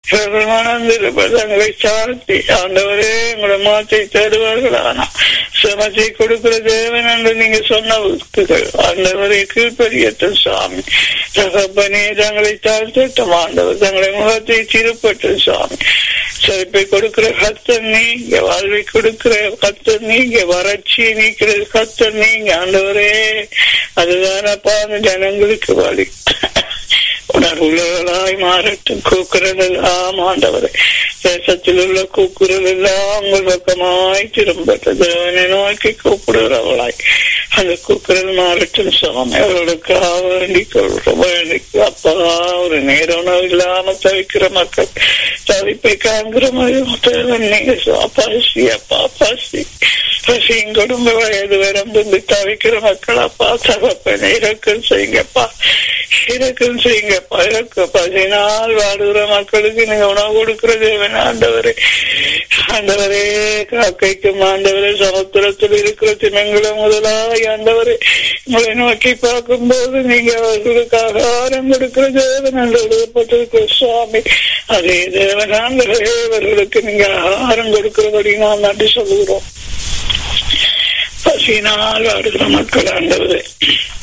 தங்களை சார்த்தி ஆண்டவரே உங்களோட மாத்தை தருவார்களானா சமத்தை கொடுக்கிற தேவன் என்று நீங்க சொன்ன வாக்குகள் ஆண்டவரை கீழ்படியட்டும் சுவாமி தகப்பனே தங்களை தாழ்த்தட்டும் ஆண்டவர் தங்களை முகத்தை திருப்பட்டும் சுவாமி செழிப்பை கொடுக்கிற கத்தர் நீங்க வாழ்வை கொடுக்கிற கத்தர் நீங்க வறட்சியை நீக்கிற கத்தர் நீங்க ஆண்டவரே அதுதானப்பா அந்த ஜனங்களுக்கு வழி உணர்வுள்ளவர்களாய் மாறட்டும் கூக்குரல் எல்லாம் ஆண்டவரை தேசத்தில் உள்ள கூக்குரல் எல்லாம் உங்கள் பக்கமாய் திரும்பட்ட தேவனை நோக்கி கூப்பிடுகிறவளாய் அந்த கூக்குரல் மாறட்டும் சுவாமி அவர்களுக்காக வேண்டிக் கொள்றோம் வேண்டி அப்பா ஒரு நேர உணவு இல்லாம தவிக்கிற மக்கள் தவிப்பை காண்கிற மாதிரி நீங்க பசி அப்பா பசி பசியும் குடும்ப வயது வரம்பு தவிக்கிற மக்கள் அப்பா தகப்பனை இறக்கம் செய்யுங்கப்பா இறக்கம் செய்யுங்கப்பா இறக்க பதினால் வாடுகிற மக்களுக்கு நீங்க உணவு கொடுக்கிற தேவன் ஆண்டவரே ஆண்டவரே காக்கைக்கும் ஆண்டவரே சமுத்திரத்தில் இருக்கிற தினங்களும் முதலாய் ஆண்டவரே உங்களை நோக்கி பார்க்கும் போது நீங்க அவர்களுக்கு ஆகாரம் கொடுக்கிற தேவன் என்று எழுதப்பட்டிருக்கிற சுவாமி அதே தேவன் ஆண்டவரே அவர்களுக்கு நீங்க ஆகாரம் கொடுக்கிறபடி நாம் நன்றி சொல்லுகிறோம் பசியினால் வாடுகிற மக்கள் ஆண்டவரே